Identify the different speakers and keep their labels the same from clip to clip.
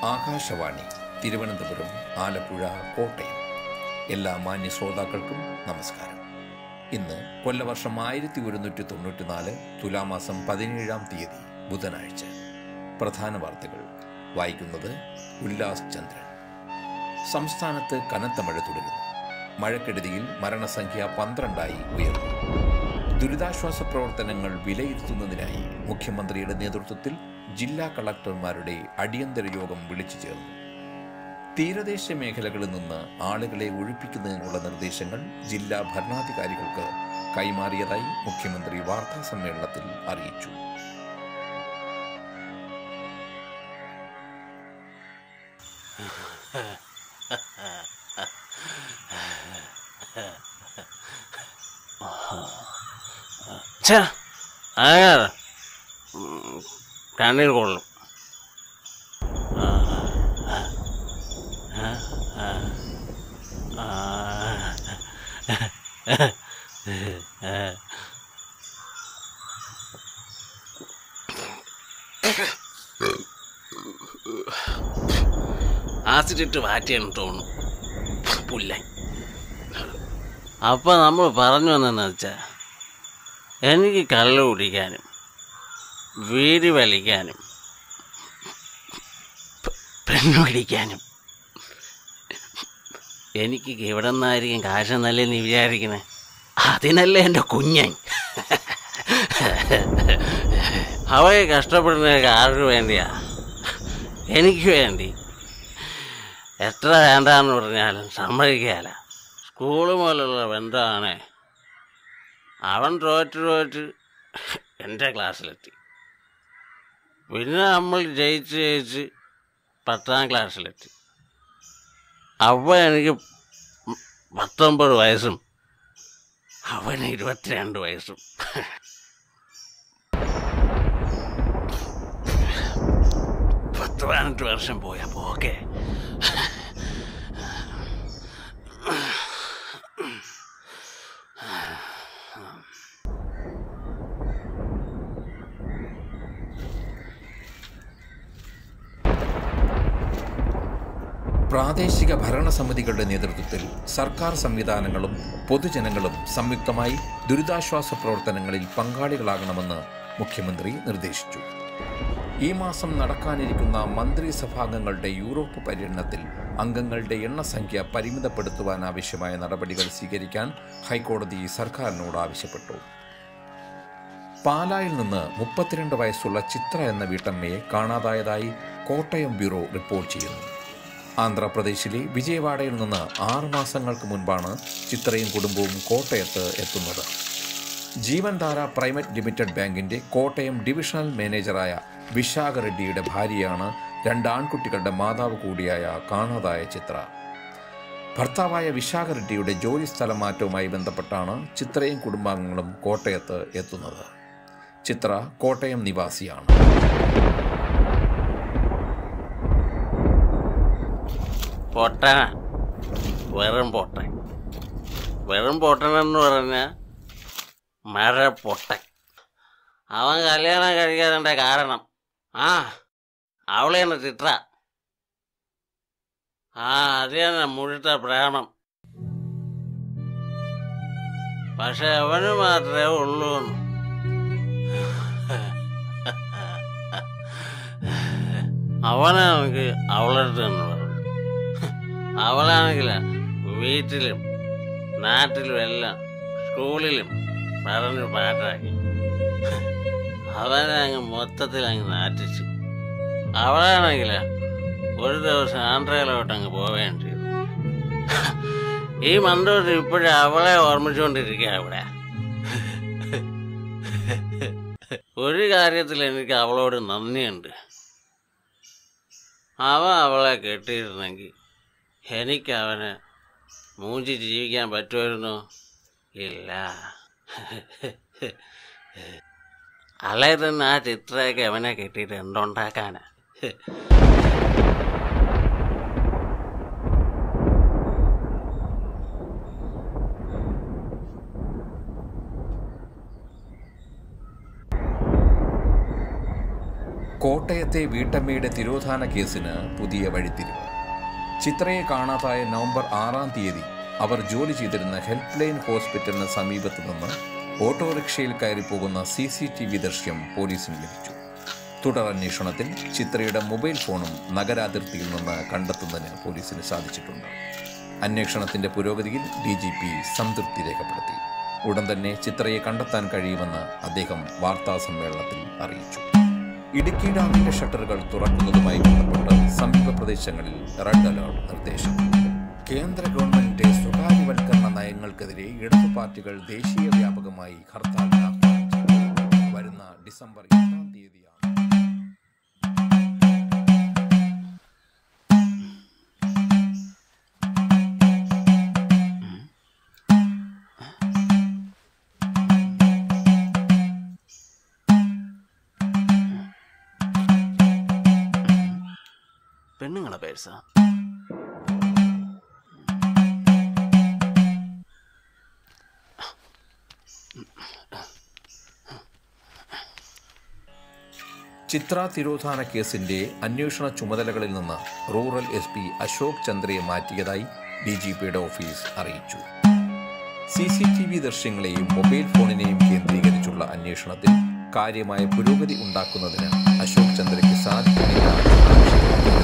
Speaker 1: ആകാശവാണി തിരുവനന്തപുരം ആലപ്പുഴ കോട്ടയം എല്ലാ മാന്യ ശ്രോതാക്കൾക്കും നമസ്കാരം ഇന്ന് കൊല്ലവർഷം ആയിരത്തി ഒരുന്നൂറ്റി തൊണ്ണൂറ്റിനാല് തുലാമാസം പതിനേഴാം തീയതി ബുധനാഴ്ച പ്രധാന വാർത്തകൾ വായിക്കുന്നത് ഉല്ലാസ് ചന്ദ്രൻ സംസ്ഥാനത്ത് കനത്ത മഴ തുടരുന്നു മഴക്കെടുതിയിൽ മരണസംഖ്യ പന്ത്രണ്ടായി ഉയർന്നു ദുരിതാശ്വാസ പ്രവർത്തനങ്ങൾ വിലയിരുത്തുന്നതിനായി മുഖ്യമന്ത്രിയുടെ നേതൃത്വത്തിൽ ജില്ലാ കളക്ടർമാരുടെ അടിയന്തര യോഗം വിളിച്ചു ചേർന്നു തീരദേശ മേഖലകളിൽ നിന്ന് ആളുകളെ ഒഴിപ്പിക്കുന്നതിനുള്ള നിർദ്ദേശങ്ങൾ ജില്ലാ ഭരണാധികാരികൾക്ക് കൈമാറിയതായി മുഖ്യമന്ത്രി വാർത്താ സമ്മേളനത്തിൽ അറിയിച്ചു
Speaker 2: ഛേ അയാൾ കണ്ണീർ കൊള്ളും ആ, ആ, ആ, ആ, ആ. ആസിഡിട്ട് മാറ്റിയെന്ന് തോന്നുന്നു പുല്ലാൻ അപ്പം നമ്മൾ പറഞ്ഞു വന്നെന്ന് വെച്ചാൽ എനിക്ക് കള്ള് കുടിക്കാനും വീടി വലിക്കാനും പെ- പെണ്ണ് പിടിക്കാനും എനിക്ക് എവിടെ നിന്നായിരിക്കും കാശെന്നല്ലേ നീ വിചാരിക്കണേ അതിനല്ലേ എൻ്റെ കുഞ്ഞൻ അവയെ കഷ്ടപ്പെടുന്നതൊക്കെ ആർക്ക് വേണ്ടിയാ എനിക്ക് വേണ്ടി എത്ര വേണ്ടാന്ന് പറഞ്ഞാലും സമ്മതിക്കാല സ്കൂൾ മുതലുള്ള ബന്ധമാണ് അവൻ തോറ്റ് തോറ്റ് എൻ്റെ ക്ലാസ്സിലെത്തി പിന്നെ നമ്മൾ ജയിച്ച് ജയിച്ച് പത്താം ക്ലാസ്സിലെത്തി അവ എനിക്ക് പത്തൊമ്പത് വയസ്സും അവന് ഇരുപത്തിരണ്ട് വയസ്സും പത്ത് പതിനെട്ട് വർഷം പോയപ്പോൾ ഓക്കെ
Speaker 1: പ്രാദേശിക ഭരണസമിതികളുടെ നേതൃത്വത്തിൽ സർക്കാർ സംവിധാനങ്ങളും പൊതുജനങ്ങളും സംയുക്തമായി ദുരിതാശ്വാസ പ്രവർത്തനങ്ങളിൽ പങ്കാളികളാകണമെന്ന് മുഖ്യമന്ത്രി നിർദ്ദേശിച്ചു ഈ മാസം നടക്കാനിരിക്കുന്ന മന്ത്രിസഭാംഗങ്ങളുടെ യൂറോപ്പ് പര്യടനത്തിൽ അംഗങ്ങളുടെ എണ്ണസംഖ്യ പരിമിതപ്പെടുത്തുവാൻ ആവശ്യമായ നടപടികൾ സ്വീകരിക്കാൻ ഹൈക്കോടതി സർക്കാരിനോട് ആവശ്യപ്പെട്ടു പാലായിൽ നിന്ന് മുപ്പത്തിരണ്ട് വയസ്സുള്ള ചിത്ര എന്ന വീട്ടമ്മയെ കാണാതായതായി കോട്ടയം ബ്യൂറോ റിപ്പോർട്ട് ചെയ്യുന്നു ആന്ധ്രാപ്രദേശിലെ വിജയവാഡയിൽ നിന്ന് ആറ് മാസങ്ങൾക്ക് മുൻപാണ് ചിത്രയും കുടുംബവും കോട്ടയത്ത് എത്തുന്നത് ജീവൻധാര പ്രൈവറ്റ് ലിമിറ്റഡ് ബാങ്കിന്റെ കോട്ടയം ഡിവിഷണൽ മാനേജറായ വിശാഖ റെഡ്ഡിയുടെ ഭാര്യയാണ് രണ്ട് ആൺകുട്ടികളുടെ മാതാവ് കൂടിയായ കാണാതായ ചിത്ര ഭർത്താവായ വിശാഖ റെഡ്ഡിയുടെ ജോലി സ്ഥലം മാറ്റവുമായി ബന്ധപ്പെട്ടാണ് ചിത്രയും കുടുംബാംഗങ്ങളും കോട്ടയത്ത് എത്തുന്നത് ചിത്ര കോട്ടയം നിവാസിയാണ്
Speaker 2: പൊട്ടന വെറും പൊട്ടൻ വെറും പൊട്ടനെന്ന് പറഞ്ഞാൽ മര പൊട്ടൻ അവൻ കല്യാണം കഴിക്കാതെ കാരണം ആ അവളെ തന്നെ ചിത്ര ആ അത് തന്നെ മുഴുത്ത പ്രേമം പക്ഷെ അവന് മാത്രമേ ഉള്ളൂ എന്ന്. അവനാണെങ്കിൽ അവളടുത്ത് എന്ന് പറഞ്ഞു അവളാണെങ്കിൽ വീട്ടിലും നാട്ടിലും എല്ലാം സ്കൂളിലും പറഞ്ഞു പാട്ടാക്കി അവനെ അങ്ങ് മൊത്തത്തിൽ അങ്ങ് നാട്ടിച്ചു അവളാണെങ്കിൽ ഒരു ദിവസം ആന്ധ്രയിലോട്ട് അങ്ങ് പോവുകയും ചെയ്തു ഈ മന്ത്രത്തിൽ ഇപ്പോഴും അവളെ ഓർമ്മിച്ചുകൊണ്ടിരിക്കുക അവിടെ ഒരു കാര്യത്തിൽ എനിക്ക് അവളോട് നന്ദിയുണ്ട് അവൻ അവളെ കെട്ടിയിരുന്നെങ്കിൽ എനിക്ക് അവന് മൂഞ്ചി ജീവിക്കാൻ പറ്റുമായിരുന്നോ ഇല്ല അല്ലേ തന്നെ ആ ചിത്രയൊക്കെ അവനെ കെട്ടിയിട്ട് എന്തുണ്ടാക്കാനാ
Speaker 1: കോട്ടയത്തെ വീട്ടമ്മയുടെ തിരോധാന കേസിന് പുതിയ വഴിത്തിരിവ് ചിത്രയെ കാണാതായ നവംബർ ആറാം തീയതി അവർ ജോലി ചെയ്തിരുന്ന ഹെൽപ്പ് ലൈൻ ഹോസ്പിറ്റലിന് സമീപത്ത് നിന്ന് ഓട്ടോറിക്ഷയിൽ കയറി പോകുന്ന സി സി ടി വി ദൃശ്യം പോലീസിന് ലഭിച്ചു തുടർ അന്വേഷണത്തിൽ ചിത്രയുടെ മൊബൈൽ ഫോണും നഗരാതിർത്തിയിൽ നിന്ന് കണ്ടെത്തുന്നതിന് പോലീസിന് സാധിച്ചിട്ടുണ്ട് അന്വേഷണത്തിന്റെ പുരോഗതിയിൽ ഡി ജി പി സംതൃപ്തി രേഖപ്പെടുത്തി ഉടൻ തന്നെ ചിത്രയെ കണ്ടെത്താൻ കഴിയുമെന്ന് അദ്ദേഹം വാർത്താ സമ്മേളനത്തിൽ അറിയിച്ചു ഇടുക്കി ഡാമിന്റെ ഷട്ടറുകൾ തുറക്കുന്നതുമായി ബന്ധപ്പെട്ട് സമീപ പ്രദേശങ്ങളിൽ റെഡ് അലേർട്ട് നിർദ്ദേശം കേന്ദ്ര ഗവൺമെന്റിന്റെ സ്വകാര്യവൽക്കരണ നയങ്ങൾക്കെതിരെ ഇടതു പാർട്ടികൾ ദേശീയ വ്യാപകമായി ഹർത്താൽ ആഹ്വാനം ചെയ്തു. വരുന്ന ഡിസംബർ എട്ടാം തീയതിയാണ്
Speaker 2: പെണ്ണുങ്ങളെ പേഴ്സാ
Speaker 1: ചിത്ര തിരോധാന കേസിന്റെ അന്വേഷണ ചുമതലകളിൽ നിന്ന് റൂറൽ എസ് പി അശോക് ചന്ദ്രയെ മാറ്റിയതായി ഡി ജി പിയുടെ ഓഫീസ് അറിയിച്ചു സി സി ടി വി ദൃശ്യങ്ങളെയും മൊബൈൽ ഫോണിനെയും കേന്ദ്രീകരിച്ചുള്ള അന്വേഷണത്തിൽ കാര്യമായ പുരോഗതി ഉണ്ടാക്കുന്നതിന് അശോക് ചന്ദ്രയ്ക്ക് സാധിക്കുന്നില്ല എന്ന ആക്ഷേപം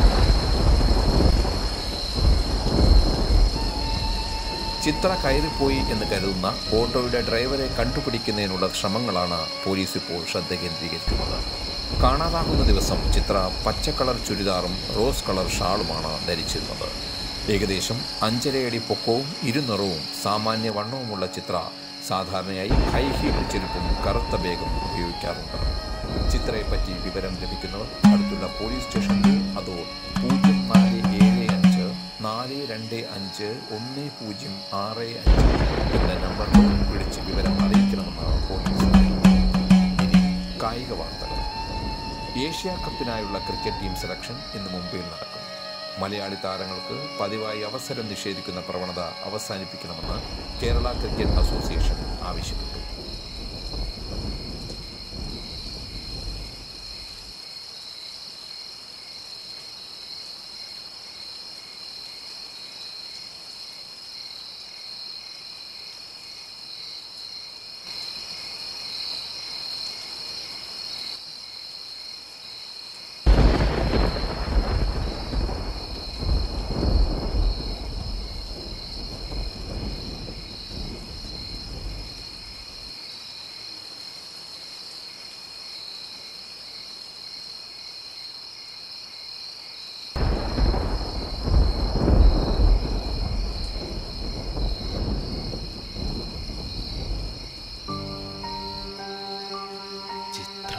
Speaker 1: ചിത്ര കയറിപ്പോയി എന്ന് കരുതുന്ന ഓട്ടോയുടെ ഡ്രൈവറെ കണ്ടുപിടിക്കുന്നതിനുള്ള ശ്രമങ്ങളാണ് പോലീസ് ഇപ്പോൾ ശ്രദ്ധ കേന്ദ്രീകരിക്കുന്നത് കാണാതാകുന്ന ദിവസം ചിത്ര പച്ച കളർ ചുരിദാറും റോസ് കളർ ഷാളുമാണ് ധരിച്ചിരുന്നത് ഏകദേശം അഞ്ചരയടി പൊക്കവും ഇരുനിറവും സാമാന്യ വണ്ണവുമുള്ള ചിത്ര സാധാരണയായി ഹൈ ഹീൽ ചെരുപ്പും കറുത്ത ബാഗും ഉപയോഗിക്കാറുണ്ട് ചിത്രയെപ്പറ്റി വിവരം ലഭിക്കുന്നവർ അടുത്തുള്ള പോലീസ് സ്റ്റേഷനിലോ അതോ പൂജ്യം നാല് ഏഴ് അഞ്ച് നാല് രണ്ട് അഞ്ച് ഒന്ന് പൂജ്യം ആറ് അഞ്ച് എന്ന നമ്പറിൽ വിളിച്ച് വിവരം അറിയിക്കണമെന്നാണ് പോലീസ് അറിയിക്കുന്നത്. ഇനി കായിക വാർത്തകൾ ഏഷ്യ കപ്പിനായുള്ള ക്രിക്കറ്റ് ടീം സെലക്ഷൻ ഇന്ന് മുംബൈയിൽ നടക്കും മലയാളി താരങ്ങൾക്ക് പതിവായി അവസരം നിഷേധിക്കുന്ന പ്രവണത അവസാനിപ്പിക്കണമെന്ന് കേരള ക്രിക്കറ്റ് അസോസിയേഷൻ ആവശ്യപ്പെട്ടു
Speaker 2: ചിത്ര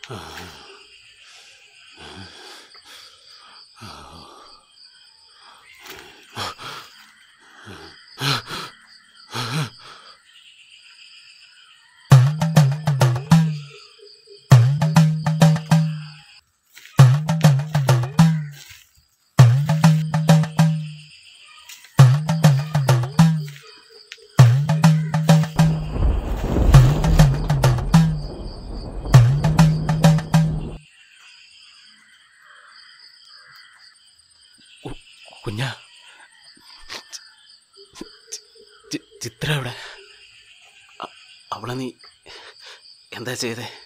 Speaker 2: കുഞ്ഞ ചിത്ര എവിടെ അ- അവളെ നീ എന്താ ചെയ്തേ